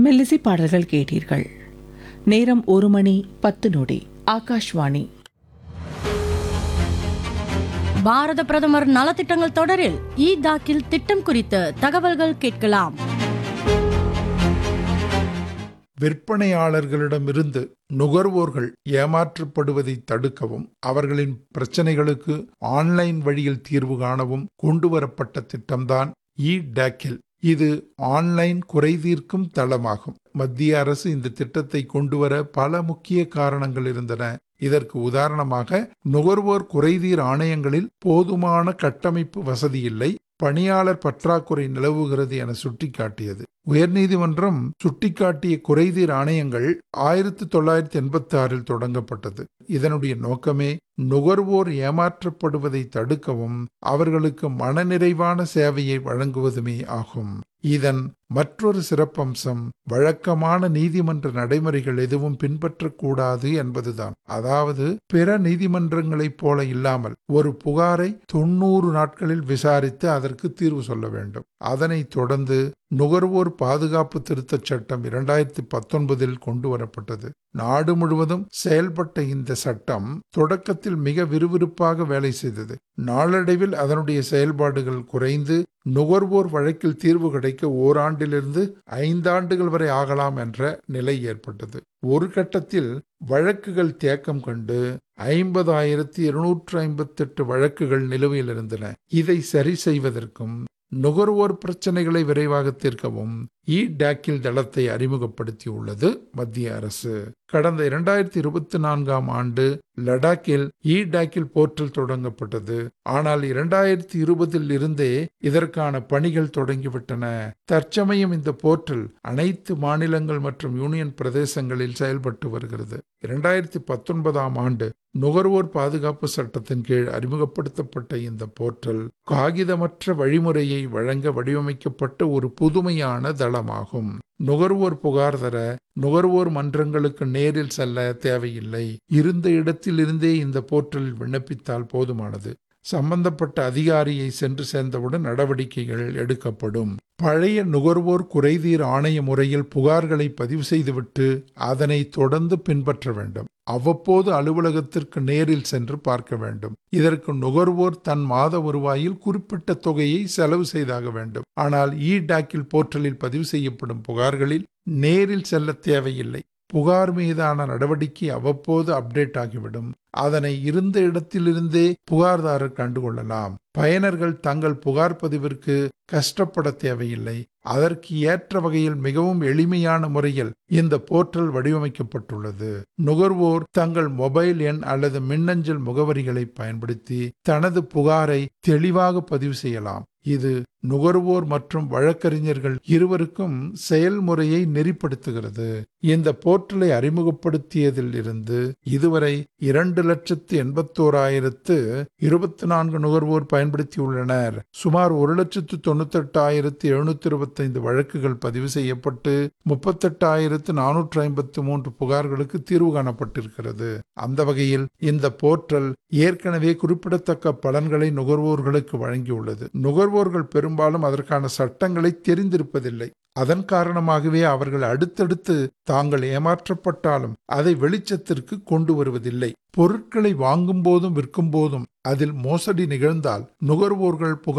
மெல்லிசை பாடல்கள் கேட்டீர்கள் நேரம் ஒரு மணி பத்து நொடி ஆகாஷ்வாணி பாரத பிரதமர் நலத்திட்டங்கள் தொடரில் இ தாக்கில் திட்டம் குறித்த தகவல்கள் கேட்கலாம் விற்பனையாளர்களிடமிருந்து நுகர்வோர்கள் ஏமாற்றப்படுவதை தடுக்கவும் அவர்களின் பிரச்சனைகளுக்கு ஆன்லைன் வழியில் தீர்வு காணவும் கொண்டுவரப்பட்ட திட்டம்தான் இ டேக்கில் இது ஆன்லைன் குறைதீர்க்கும் தளமாகும் மத்திய அரசு இந்த திட்டத்தை கொண்டுவர பல முக்கிய காரணங்கள் இருந்தன இதற்கு உதாரணமாக நுகர்வோர் குறைதீர் ஆணையங்களில் போதுமான கட்டமைப்பு வசதி இல்லை பணியாளர் பற்றாக்குறை நிலவுகிறது என சுட்டிக்காட்டியது உயர்நீதிமன்றம் சுட்டிக்காட்டிய குறைதீர் ஆணையங்கள் ஆயிரத்தி தொள்ளாயிரத்தி எண்பத்தி ஆறில் தொடங்கப்பட்டது இதனுடைய நோக்கமே நுகர்வோர் ஏமாற்றப்படுவதை தடுக்கவும் அவர்களுக்கு மனநிறைவான சேவையை வழங்குவதுமே ஆகும் இதன் மற்றொரு சிறப்பம்சம் வழக்கமான நீதிமன்ற நடைமுறைகள் எதுவும் பின்பற்றக்கூடாது என்பதுதான் அதாவது பிற நீதிமன்றங்களைப் போல இல்லாமல் ஒரு புகாரை தொண்ணூறு நாட்களில் விசாரித்து அதற்கு தீர்வு சொல்ல வேண்டும் அதனைத் தொடர்ந்து நுகர்வோர் பாதுகாப்பு திருத்தச் சட்டம் இரண்டாயிரத்தி பத்தொன்பதில் கொண்டு வரப்பட்டது நாடு முழுவதும் செயல்பட்ட இந்த சட்டம் தொடக்கத்தில் மிக விறுவிறுப்பாக வேலை செய்தது நாளடைவில் அதனுடைய செயல்பாடுகள் குறைந்து நுகர்வோர் வழக்கில் தீர்வு கிடைக்க ஓராண்டிலிருந்து ஐந்தாண்டுகள் வரை ஆகலாம் என்ற நிலை ஏற்பட்டது ஒரு கட்டத்தில் வழக்குகள் தேக்கம் கண்டு ஐம்பதாயிரத்தி இருநூற்று ஐம்பத்தெட்டு வழக்குகள் நிலுவையில் இருந்தன இதை சரி செய்வதற்கும் நுகர்வோர் பிரச்சனைகளை விரைவாக தீர்க்கவும் இ டேக்கில் தளத்தை அறிமுகப்படுத்தியுள்ளது மத்திய அரசு கடந்த இரண்டாயிரத்தி இருபத்தி நான்காம் ஆண்டு லடாக்கில் இ டேக்கில் போர்ட்டல் தொடங்கப்பட்டது ஆனால் இரண்டாயிரத்தி இருபதில் இருந்தே இதற்கான பணிகள் தொடங்கிவிட்டன தற்சமயம் இந்த போர்ட்டல் அனைத்து மாநிலங்கள் மற்றும் யூனியன் பிரதேசங்களில் செயல்பட்டு வருகிறது இரண்டாயிரத்தி பத்தொன்பதாம் ஆண்டு நுகர்வோர் பாதுகாப்பு சட்டத்தின் கீழ் அறிமுகப்படுத்தப்பட்ட இந்த போர்ட்டல் காகிதமற்ற வழிமுறையை வழங்க வடிவமைக்கப்பட்ட ஒரு புதுமையான தளமாகும் நுகர்வோர் புகார் தர நுகர்வோர் மன்றங்களுக்கு நேரில் செல்ல தேவையில்லை இருந்த இடத்திலிருந்தே இந்த போர்ட்டலில் விண்ணப்பித்தால் போதுமானது சம்பந்தப்பட்ட அதிகாரியை சென்று சேர்ந்தவுடன் நடவடிக்கைகள் எடுக்கப்படும் பழைய நுகர்வோர் குறைதீர் ஆணைய முறையில் புகார்களை பதிவு செய்துவிட்டு அதனை தொடர்ந்து பின்பற்ற வேண்டும் அவ்வப்போது அலுவலகத்திற்கு நேரில் சென்று பார்க்க வேண்டும் இதற்கு நுகர்வோர் தன் மாத வருவாயில் குறிப்பிட்ட தொகையை செலவு செய்தாக வேண்டும் ஆனால் இ டாக்கில் போர்ட்டலில் பதிவு செய்யப்படும் புகார்களில் நேரில் செல்ல தேவையில்லை புகார் மீதான நடவடிக்கை அவ்வப்போது அப்டேட் ஆகிவிடும் அதனை இருந்த இடத்திலிருந்தே புகார்தாரர் கண்டுகொள்ளலாம் பயனர்கள் தங்கள் புகார் பதிவிற்கு கஷ்டப்பட தேவையில்லை அதற்கு ஏற்ற வகையில் மிகவும் எளிமையான முறையில் இந்த போர்ட்டல் வடிவமைக்கப்பட்டுள்ளது நுகர்வோர் தங்கள் மொபைல் எண் அல்லது மின்னஞ்சல் முகவரிகளை பயன்படுத்தி தனது புகாரை தெளிவாக பதிவு செய்யலாம் இது நுகர்வோர் மற்றும் வழக்கறிஞர்கள் இருவருக்கும் செயல்முறையை நெறிப்படுத்துகிறது இந்த போர்ட்டலை அறிமுகப்படுத்தியதில் இருந்து இதுவரை இரண்டு லட்சத்து எண்பத்தோராயிரத்து இருபத்தி நான்கு நுகர்வோர் பயன்படுத்தியுள்ளனர் சுமார் ஒரு லட்சத்து தொண்ணூத்தெட்டாயிரத்து எழுநூத்தி இருபத்தைந்து வழக்குகள் பதிவு செய்யப்பட்டு முப்பத்தெட்டாயிரத்து நானூற்று ஐம்பத்து மூன்று புகார்களுக்கு தீர்வு காணப்பட்டிருக்கிறது அந்த வகையில் இந்த போர்ட்டல் ஏற்கனவே குறிப்பிடத்தக்க பலன்களை நுகர்வோர்களுக்கு வழங்கியுள்ளது நுகர்வோர்கள் பெரும்பாலும் அதற்கான சட்டங்களை தெரிந்திருப்பதில்லை அதன் காரணமாகவே அவர்கள் அடுத்தடுத்து தாங்கள் ஏமாற்றப்பட்டாலும் அதை வெளிச்சத்திற்கு கொண்டு வருவதில்லை பொருட்களை வாங்கும் போதும் விற்கும் போதும் அதில் மோசடி நிகழ்ந்தால் நுகர்வோர்கள் புகார்